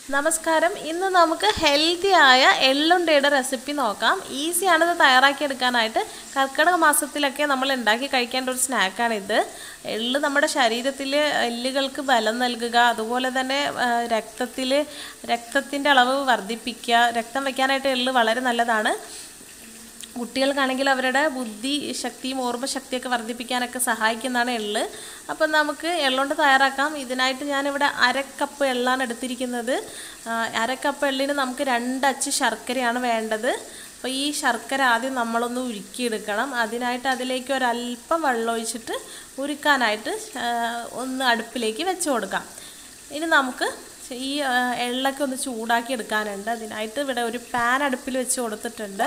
നമസ്കാരം ഇന്ന് നമുക്ക് ഹെൽത്തി ആയ എള്ളുണ്ടയുടെ റെസിപ്പി നോക്കാം ഈസിയാണ് ഇത് തയ്യാറാക്കിയെടുക്കാനായിട്ട് കർക്കിടക മാസത്തിലൊക്കെ നമ്മൾ ഉണ്ടാക്കി കഴിക്കേണ്ട ഒരു സ്നാക്കാണിത് എള്ള് നമ്മുടെ ശരീരത്തിൽ എല്ലുകൾക്ക് ബലം നൽകുക അതുപോലെ തന്നെ രക്തത്തിൽ രക്തത്തിൻ്റെ അളവ് വർദ്ധിപ്പിക്കുക രക്തം വയ്ക്കാനായിട്ട് എള്ള് വളരെ നല്ലതാണ് കുട്ടികൾക്കാണെങ്കിൽ അവരുടെ ബുദ്ധി ശക്തിയും ഓർമ്മശക്തിയൊക്കെ വർദ്ധിപ്പിക്കാനൊക്കെ സഹായിക്കുന്നതാണ് എള്ള് അപ്പം നമുക്ക് എള്ളുകൊണ്ട് തയ്യാറാക്കാം ഇതിനായിട്ട് ഞാനിവിടെ അരക്കപ്പ് എള്ളാണ് എടുത്തിരിക്കുന്നത് ആ, അരക്കപ്പ് എള്ളിന് നമുക്ക് രണ്ടച്ച് ശർക്കരയാണ് വേണ്ടത് അപ്പോൾ ഈ ശർക്കര ആദ്യം നമ്മളൊന്ന് ഉരുക്കിയെടുക്കണം അതിനായിട്ട് അതിലേക്ക് ഒരല്പം വെള്ളം ഒഴിച്ചിട്ട് ഉരുക്കാനായിട്ട് ആ, ഒന്ന് അടുപ്പിലേക്ക് വെച്ച് കൊടുക്കാം ഇനി നമുക്ക് ഈ ആ, എള്ളൊക്കെ ഒന്ന് ചൂടാക്കി എടുക്കാനുണ്ട് അതിനായിട്ട് ഇവിടെ ഒരു പാൻ അടുപ്പിൽ വെച്ച് കൊടുത്തിട്ടുണ്ട്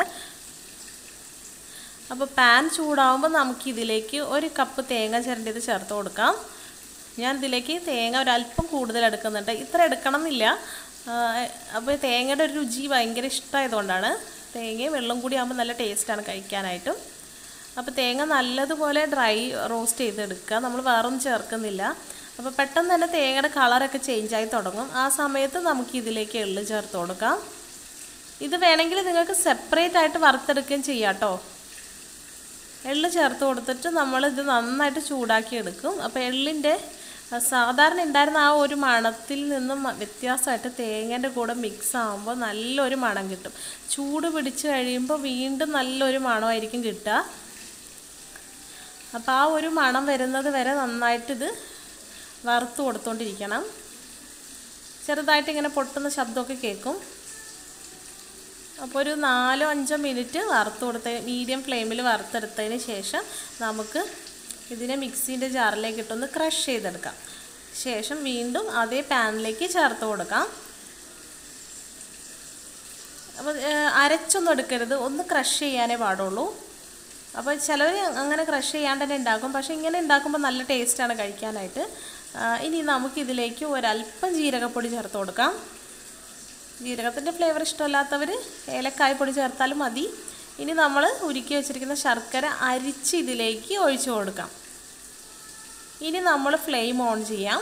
അപ്പോൾ പാൻ ചൂടാവുമ്പോൾ നമുക്ക് ഇതിലേക്ക് ഒരു കപ്പ് തേങ്ങ ചിരണ്ടിയത് ചേർത്ത് കൊടുക്കാം ഞാൻ ഇതിലേക്ക് തേങ്ങ ഒരല്പം കൂടുതൽ എടുക്കുന്നുണ്ട് ഇത്ര എടുക്കണം എന്നില്ല അപ്പോൾ തേങ്ങയുടെ ഒരു രുചി ഭയങ്കര ഇഷ്ടമായതുകൊണ്ടാണ് തേങ്ങയും വെള്ളം കൂടി ആകുമ്പോൾ നല്ല ടേസ്റ്റാണ് കഴിക്കാനായിട്ടും അപ്പോൾ തേങ്ങ നല്ലതുപോലെ ഡ്രൈ റോസ്റ്റ് ചെയ്തെടുക്കുക നമ്മൾ വേറൊന്നും ചേർക്കുന്നില്ല അപ്പോൾ പെട്ടെന്ന് തന്നെ തേങ്ങയുടെ കളറൊക്കെ ചേഞ്ചായി തുടങ്ങും ആ സമയത്ത് നമുക്ക് ഇതിലേക്ക് എള്ള് ചേർത്ത് കൊടുക്കാം ഇത് വേണമെങ്കിൽ നിങ്ങൾക്ക് സെപ്പറേറ്റ് ആയിട്ട് വറുത്തെടുക്കുകയും ചെയ്യാം കേട്ടോ എള്ള് ചേർത്ത് കൊടുത്തിട്ട് നമ്മൾ ഇത് നന്നായിട്ട് ചൂടാക്കി എടുക്കും അപ്പോൾ എള്ളിൻ്റെ സാധാരണ ഉണ്ടായിരുന്ന ആ ഒരു മണത്തിൽ നിന്നും വ്യത്യാസമായിട്ട് തേങ്ങേൻ്റെ കൂടെ മിക്സ് ആകുമ്പോൾ നല്ലൊരു മണം കിട്ടും ചൂട് പിടിച്ച് കഴിയുമ്പോൾ വീണ്ടും നല്ലൊരു മണമായിരിക്കും കിട്ടുക അപ്പോൾ ആ ഒരു മണം വരുന്നത് വരെ നന്നായിട്ടിത് വറുത്ത് കൊടുത്തുകൊണ്ടിരിക്കണം ചെറുതായിട്ട് ഇങ്ങനെ പൊട്ടുന്ന ശബ്ദമൊക്കെ കേൾക്കും അപ്പോൾ ഒരു നാലോ അഞ്ചോ മിനിറ്റ് വറുത്ത് കൊടുത്ത മീഡിയം ഫ്ലെയിമിൽ വറുത്തെടുത്തതിന് ശേഷം നമുക്ക് ഇതിനെ മിക്സീൻ്റെ ജാറിലേക്ക് ഇട്ടൊന്ന് ക്രഷ് ചെയ്തെടുക്കാം ശേഷം വീണ്ടും അതേ പാനിലേക്ക് ചേർത്ത് കൊടുക്കാം അപ്പോൾ അരച്ചൊന്നും എടുക്കരുത് ഒന്ന് ക്രഷ് ചെയ്യാനേ പാടുള്ളൂ അപ്പോൾ ചിലവർ അങ്ങനെ ക്രഷ് ചെയ്യാണ്ട് തന്നെ ഉണ്ടാക്കും പക്ഷേ ഇങ്ങനെ ഉണ്ടാക്കുമ്പോൾ നല്ല ടേസ്റ്റാണ് കഴിക്കാനായിട്ട് ഇനി നമുക്കിതിലേക്ക് ഒരല്പം ജീരകപ്പൊടി ചേർത്ത് കൊടുക്കാം ജീരകത്തിൻ്റെ ഫ്ലേവർ ഇഷ്ടമല്ലാത്തവർ ഏലക്കായ പൊടി ചേർത്താലും മതി ഇനി നമ്മൾ ഉരുക്കി വെച്ചിരിക്കുന്ന ശർക്കര അരിച്ച് ഇതിലേക്ക് ഒഴിച്ചു കൊടുക്കാം ഇനി നമ്മൾ ഫ്ലെയിം ഓൺ ചെയ്യാം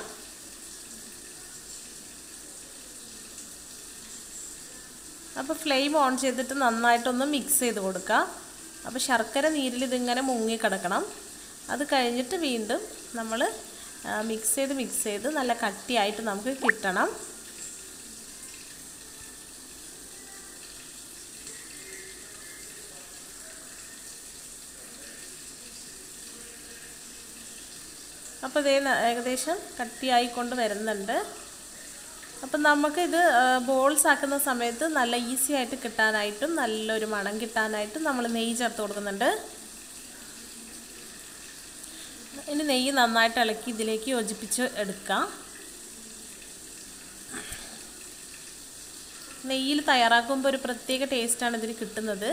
അപ്പോൾ ഫ്ലെയിം ഓൺ ചെയ്തിട്ട് നന്നായിട്ടൊന്ന് മിക്സ് ചെയ്ത് കൊടുക്കുക അപ്പോൾ ശർക്കര നീരിൽ ഇതിങ്ങനെ മുങ്ങിക്കിടക്കണം അത് കഴിഞ്ഞിട്ട് വീണ്ടും നമ്മൾ മിക്സ് ചെയ്ത് മിക്സ് ചെയ്ത് നല്ല കട്ടിയായിട്ട് നമുക്ക് കിട്ടണം അപ്പോൾ ഇതേ ഏകദേശം കട്ടിയായിക്കൊണ്ട് വരുന്നുണ്ട് അപ്പം നമുക്കിത് ബോൾസ് ആക്കുന്ന സമയത്ത് നല്ല ഈസി ആയിട്ട് കിട്ടാനായിട്ടും നല്ലൊരു മണം കിട്ടാനായിട്ടും നമ്മൾ നെയ്യ് ചേർത്ത് കൊടുക്കുന്നുണ്ട് ഇനി നെയ്യ് നന്നായിട്ട് ഇളക്കി ഇതിലേക്ക് യോജിപ്പിച്ച് എടുക്കാം നെയ്യിൽ തയ്യാറാക്കുമ്പോൾ ഒരു പ്രത്യേക ടേസ്റ്റാണ് ഇതിന് കിട്ടുന്നത്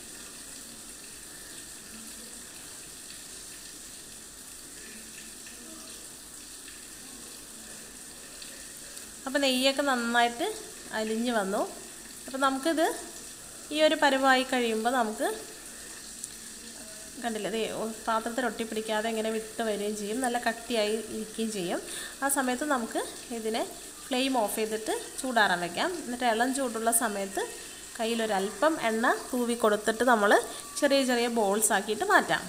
അപ്പോൾ നെയ്യൊക്കെ നന്നായിട്ട് അലിഞ്ഞ് വന്നു അപ്പോൾ നമുക്കിത് ഈ ഒരു പരുവായി കഴിയുമ്പോൾ നമുക്ക് കണ്ടില്ലേ അതേ പാത്രത്തിൽ ഒട്ടിപ്പിടിക്കാതെ ഇങ്ങനെ വിട്ട് വരികയും ചെയ്യും നല്ല കട്ടിയായി ഇരിക്കുകയും ചെയ്യും ആ സമയത്ത് നമുക്ക് ഇതിനെ ഫ്ലെയിം ഓഫ് ചെയ്തിട്ട് ചൂടാറാൻ വയ്ക്കാം എന്നിട്ട് ഇളം ചൂടുള്ള സമയത്ത് കയ്യിലൊരല്പം എണ്ണ തൂവി കൊടുത്തിട്ട് നമ്മൾ ചെറിയ ചെറിയ ബോൾസ് ആക്കിയിട്ട് മാറ്റാം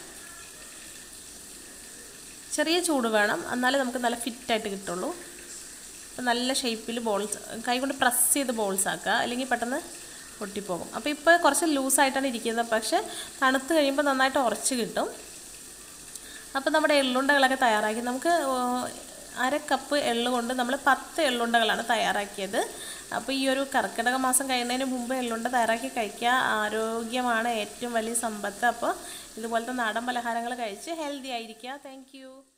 ചെറിയ ചൂട് വേണം എന്നാലേ നമുക്ക് നല്ല ഫിറ്റായിട്ട് കിട്ടുള്ളൂ അപ്പോൾ നല്ല ഷേപ്പിൽ ബോൾസ് കൈ കൊണ്ട് പ്രസ് ചെയ്ത് ബോൾസ് ആക്കുക അല്ലെങ്കിൽ പെട്ടെന്ന് പൊട്ടിപ്പോകും അപ്പോൾ ഇപ്പോൾ കുറച്ച് ലൂസായിട്ടാണ് ഇരിക്കുന്നത് പക്ഷേ തണുത്ത് കഴിയുമ്പോൾ നന്നായിട്ട് ഉറച്ച് കിട്ടും അപ്പോൾ നമ്മുടെ എള്ളുണ്ടകളൊക്കെ തയ്യാറാക്കി നമുക്ക് അര കപ്പ് എള്ള് കൊണ്ട് നമ്മൾ പത്ത് എള്ളുണ്ടകളാണ് തയ്യാറാക്കിയത് അപ്പോൾ ഈ ഒരു കർക്കിടക മാസം കഴിയുന്നതിന് മുമ്പ് എള്ളുണ്ട തയ്യാറാക്കി കഴിക്കുക ആരോഗ്യമാണ് ഏറ്റവും വലിയ സമ്പത്ത് അപ്പോൾ ഇതുപോലത്തെ നാടൻ പലഹാരങ്ങൾ കഴിച്ച് ഹെൽത്തി ആയിരിക്കുക താങ്ക്